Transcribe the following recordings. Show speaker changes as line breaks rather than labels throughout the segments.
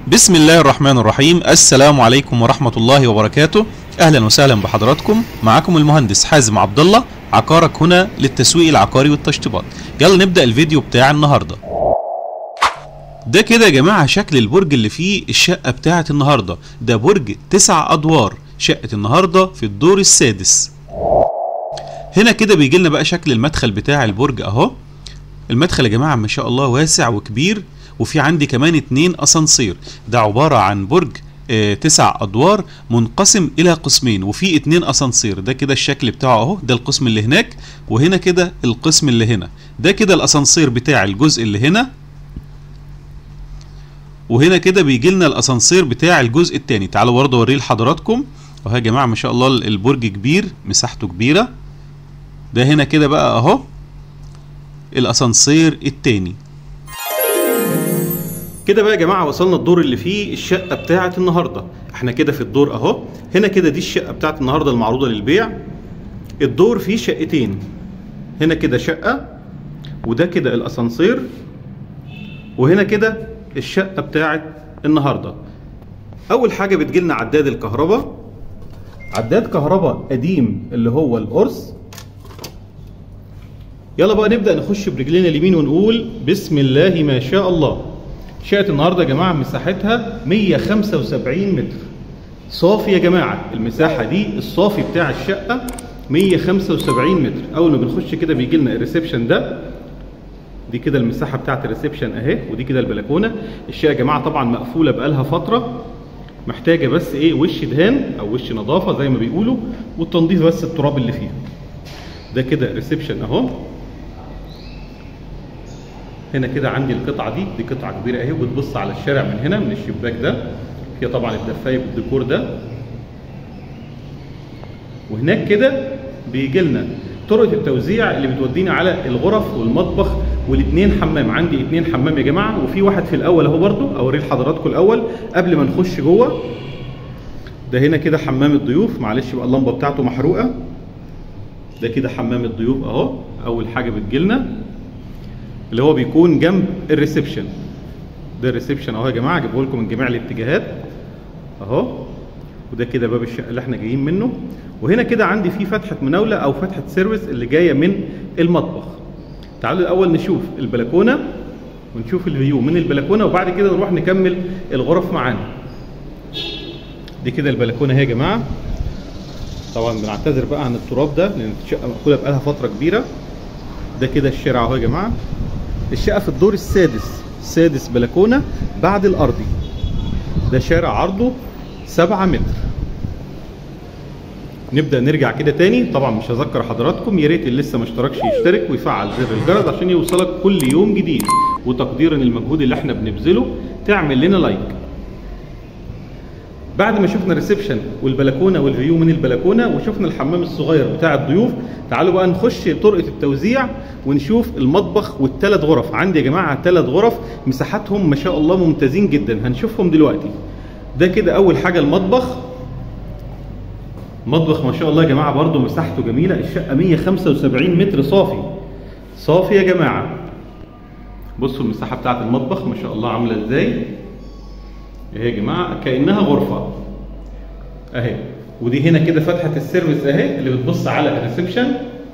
بسم الله الرحمن الرحيم السلام عليكم ورحمة الله وبركاته أهلا وسهلا بحضراتكم معكم المهندس حازم عبد الله عقارك هنا للتسويق العقاري والتشطيبات يلا نبدأ الفيديو بتاع النهاردة ده كده يا جماعة شكل البرج اللي فيه الشقة بتاعة النهاردة ده برج تسع أدوار شقة النهاردة في الدور السادس هنا كده بيجي لنا بقى شكل المدخل بتاع البرج اهو المدخل يا جماعة ما شاء الله واسع وكبير وفي عندي كمان اتنين اسانسير ده عبارة عن برج آه تسع ادوار منقسم الى قسمين وفي اتنين اسانسير ده كده الشكل بتاعه اهو ده القسم اللي هناك وهنا كده القسم اللي هنا ده كده الاسانسير بتاع الجزء اللي هنا وهنا كده بيجي لنا الاسانسير بتاع الجزء التاني تعالوا برضه اوريه لحضراتكم اهو يا جماعه ما شاء الله البرج كبير مساحته كبيره ده هنا كده بقى اهو الاسانسير التاني كده بقى يا جماعه وصلنا الدور اللي فيه الشقه بتاعه النهارده احنا كده في الدور اهو هنا كده دي الشقه بتاعه النهارده المعروضه للبيع الدور فيه شقتين هنا كده شقه وده كده الاسانسير وهنا كده الشقه بتاعه النهارده اول حاجه بتجيلنا عداد الكهرباء عداد كهرباء قديم اللي هو القرص يلا بقى نبدا نخش برجلينا اليمين ونقول بسم الله ما شاء الله شقه النهارده يا جماعه مساحتها 175 متر صافي يا جماعه المساحه دي الصافي بتاع الشقه 175 متر اول ما بنخش كده بيجي لنا الريسبشن ده دي كده المساحه بتاعت الريسبشن اهي ودي كده البلكونه الشقه يا جماعه طبعا مقفوله بقالها فتره محتاجه بس ايه وش دهان او وش نظافه زي ما بيقولوا والتنظيف بس التراب اللي فيها ده كده ريسبشن اهو هنا كده عندي القطعه دي دي قطعه كبيره اهي وبتبص على الشارع من هنا من الشباك ده فيها طبعا الدفايه بالديكور ده وهناك كده بيجي لنا طرقه التوزيع اللي بتودينا على الغرف والمطبخ والاثنين حمام عندي اثنين حمام يا جماعه وفي واحد في الاول اهو برده اوريه لحضراتكم الاول قبل ما نخش جوه ده هنا كده حمام الضيوف معلش بقى اللمبه بتاعته محروقه ده كده حمام الضيوف اهو اول حاجه بتجيلنا اللي هو بيكون جنب الريسبشن ده الريسبشن اهو يا جماعه اجيبه لكم من جميع الاتجاهات اهو وده كده باب الشقه اللي احنا جايين منه وهنا كده عندي فيه فتحه مناوله او فتحه سيرفيس اللي جايه من المطبخ تعالوا الاول نشوف البلكونه ونشوف الفيو من البلكونه وبعد كده نروح نكمل الغرف معانا دي كده البلكونه اهي يا جماعه طبعا بنعتذر بقى عن التراب ده لان الشقه مقفوله بقالها فتره كبيره ده كده الشارع اهو يا جماعه الشقه في الدور السادس سادس بلكونه بعد الارضي ده شارع عرضه 7 متر نبدا نرجع كده تاني طبعا مش هذكر حضراتكم يا ريت اللي لسه ما اشتركش يشترك ويفعل زر الجرس عشان يوصلك كل يوم جديد وتقديرا المجهود اللي احنا بنبذله تعمل لنا لايك بعد ما شفنا الريسبشن والبلكونه والفيو من البلكونه وشفنا الحمام الصغير بتاع الضيوف تعالوا بقى نخش طرقه التوزيع ونشوف المطبخ والثلاث غرف عندي يا جماعه ثلاث غرف مساحاتهم ما شاء الله ممتازين جدا هنشوفهم دلوقتي ده كده اول حاجه المطبخ مطبخ ما شاء الله يا جماعه برده مساحته جميله الشقه 175 متر صافي صافي يا جماعه بصوا المساحه بتاعه المطبخ ما شاء الله عامله ازاي اهي يا جماعه كانها غرفه اهي ودي هنا كده فتحه السيرفيس اهي اللي بتبص على الريسبشن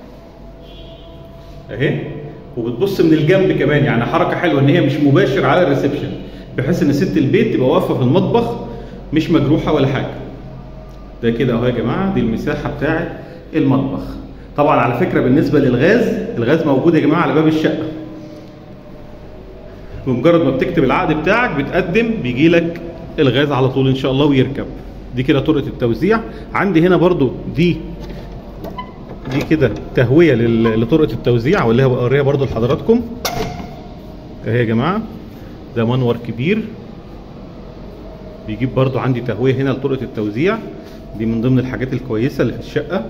اهي وبتبص من الجنب كمان يعني حركه حلوه ان هي مش مباشر على الريسبشن بحيث ان ست البيت تبقى واقفه في المطبخ مش مجروحه ولا حاجه ده كده اهو يا جماعه دي المساحه بتاعه المطبخ طبعا على فكره بالنسبه للغاز الغاز موجود يا جماعه على باب الشقه بمجرد ما بتكتب العقد بتاعك بتقدم بيجي لك الغاز على طول ان شاء الله ويركب دي كده طرقه التوزيع عندي هنا برضو دي دي كده تهويه لطرقه التوزيع واللي هوريها برضو لحضراتكم اهي يا جماعه ده منور كبير بيجيب برضو عندي تهويه هنا لطرقه التوزيع دي من ضمن الحاجات الكويسه اللي في الشقه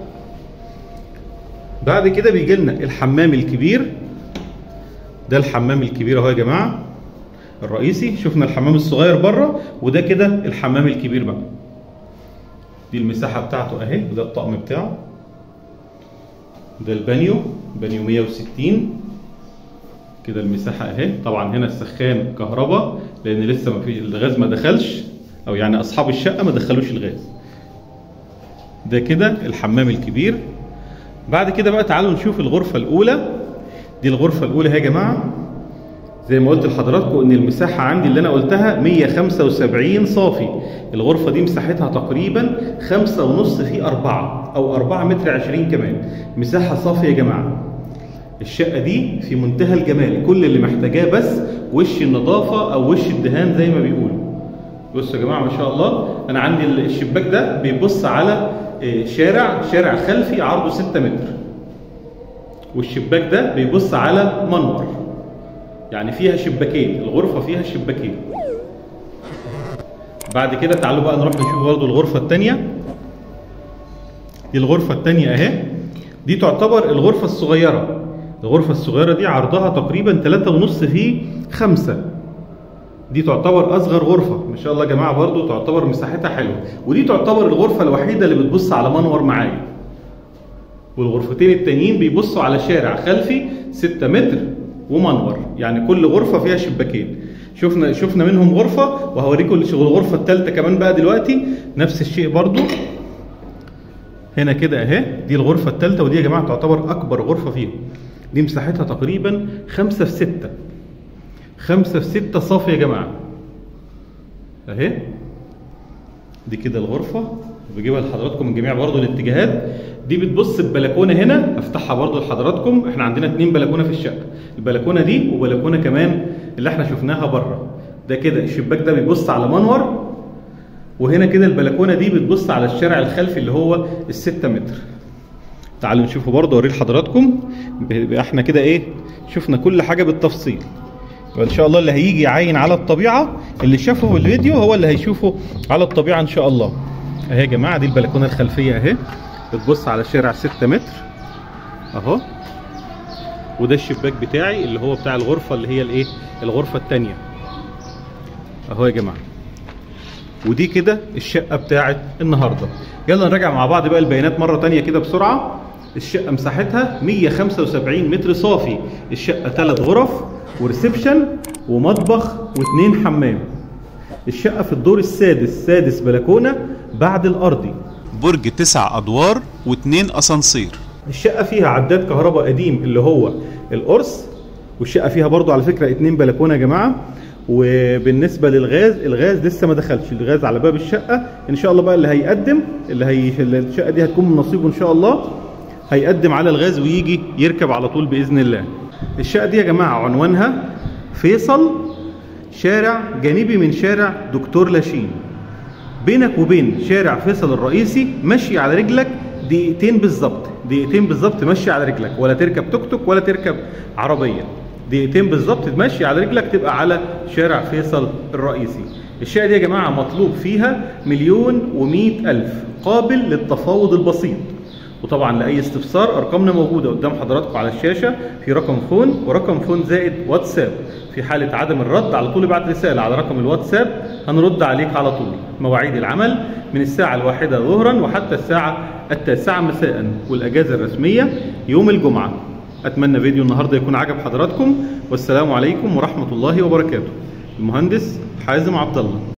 بعد كده بيجي لنا الحمام الكبير ده الحمام الكبير اهو يا جماعه الرئيسي شفنا الحمام الصغير بره وده كده الحمام الكبير بقى دي المساحه بتاعته اهي وده الطقم بتاعه ده البانيو بانيو 160 كده المساحه اهي طبعا هنا السخان كهرباء لان لسه ما في الغاز ما دخلش او يعني اصحاب الشقه ما دخلوش الغاز ده كده الحمام الكبير بعد كده بقى تعالوا نشوف الغرفه الاولى دي الغرفه الاولى اهي يا جماعه زي ما قلت لحضراتكم ان المساحه عندي اللي انا قلتها 175 صافي الغرفه دي مساحتها تقريبا 5 ونص في 4 او 4 متر 20 كمان مساحه صافيه يا جماعه الشقه دي في منتهى الجمال كل اللي محتاجاه بس وش النظافه او وش الدهان زي ما بيقولوا بصوا يا جماعه ما شاء الله انا عندي الشباك ده بيبص على شارع شارع خلفي عرضه 6 متر والشباك ده بيبص على منور يعني فيها شباكين الغرفه فيها شباكين بعد كده تعالوا بقى نروح نشوف برضه الغرفه الثانيه دي الغرفه الثانيه اهي دي تعتبر الغرفه الصغيره الغرفه الصغيره دي عرضها تقريبا 3.5 في 5 دي تعتبر اصغر غرفه ما شاء الله يا جماعه برضو تعتبر مساحتها حلوه ودي تعتبر الغرفه الوحيده اللي بتبص على منور معايا والغرفتين التانيين بيبصوا على شارع خلفي 6 متر ومنور يعني كل غرفه فيها شباكين شفنا شفنا منهم غرفه وهوريكم الغرفه الثالثه كمان بقى دلوقتي نفس الشيء برضو هنا كده اهي دي الغرفه الثالثه ودي يا جماعه تعتبر اكبر غرفه فيهم دي مساحتها تقريبا 5 في 6 5 في 6 صافي يا جماعه اهي دي كده الغرفه بجيبها لحضراتكم من جميع برضو الاتجاهات دي بتبص ببلكونه هنا افتحها برضو لحضراتكم احنا عندنا اتنين بلكونه في الشقه البلكونه دي وبلكونه كمان اللي احنا شفناها بره ده كده الشباك ده بيبص على منور وهنا كده البلكونه دي بتبص على الشارع الخلفي اللي هو الستة متر تعالوا نشوفه برضه اوريه لحضراتكم احنا كده ايه شفنا كل حاجه بالتفصيل وان شاء الله اللي هيجي يعاين على الطبيعه اللي شافه في الفيديو هو اللي هيشوفه على الطبيعه ان شاء الله اهي يا جماعه دي البلكونه الخلفيه اهي بتبص على شارع 6 متر اهو وده الشباك بتاعي اللي هو بتاع الغرفه اللي هي الايه الغرفه الثانيه اهو يا جماعه ودي كده الشقه بتاعت النهارده يلا نراجع مع بعض بقى البيانات مره تانية كده بسرعه الشقه مساحتها 175 متر صافي الشقه ثلاث غرف وريسبشن ومطبخ واثنين حمام الشقه في الدور السادس سادس بلكونه بعد الارضي
برج تسع ادوار واتنين اسانسير
الشقه فيها عداد كهرباء قديم اللي هو القرص والشقه فيها برضو على فكره اتنين بلكونه يا جماعه وبالنسبه للغاز الغاز لسه ما دخلش الغاز على باب الشقه ان شاء الله بقى اللي هيقدم اللي هي الشقه دي هتكون من نصيبه ان شاء الله هيقدم على الغاز ويجي يركب على طول باذن الله الشقه دي يا جماعه عنوانها فيصل شارع جانبي من شارع دكتور لاشين بينك وبين شارع فيصل الرئيسي مشي على رجلك دقيقتين بالظبط دقيقتين بالظبط مشي على رجلك ولا تركب توك توك ولا تركب عربيه دقيقتين بالظبط تمشي على رجلك تبقى على شارع فيصل الرئيسي الشقه دي يا جماعه مطلوب فيها مليون ومئة الف قابل للتفاوض البسيط وطبعا لاي استفسار ارقامنا موجوده قدام حضراتكم على الشاشه في رقم فون ورقم فون زائد واتساب في حاله عدم الرد على طول ابعت رساله على رقم الواتساب هنرد عليك على طول مواعيد العمل من الساعه الواحده ظهرا وحتى الساعه التاسعه مساء والاجازه الرسميه يوم الجمعه اتمنى فيديو النهارده يكون عجب حضراتكم والسلام عليكم ورحمه الله وبركاته المهندس حازم عبد الله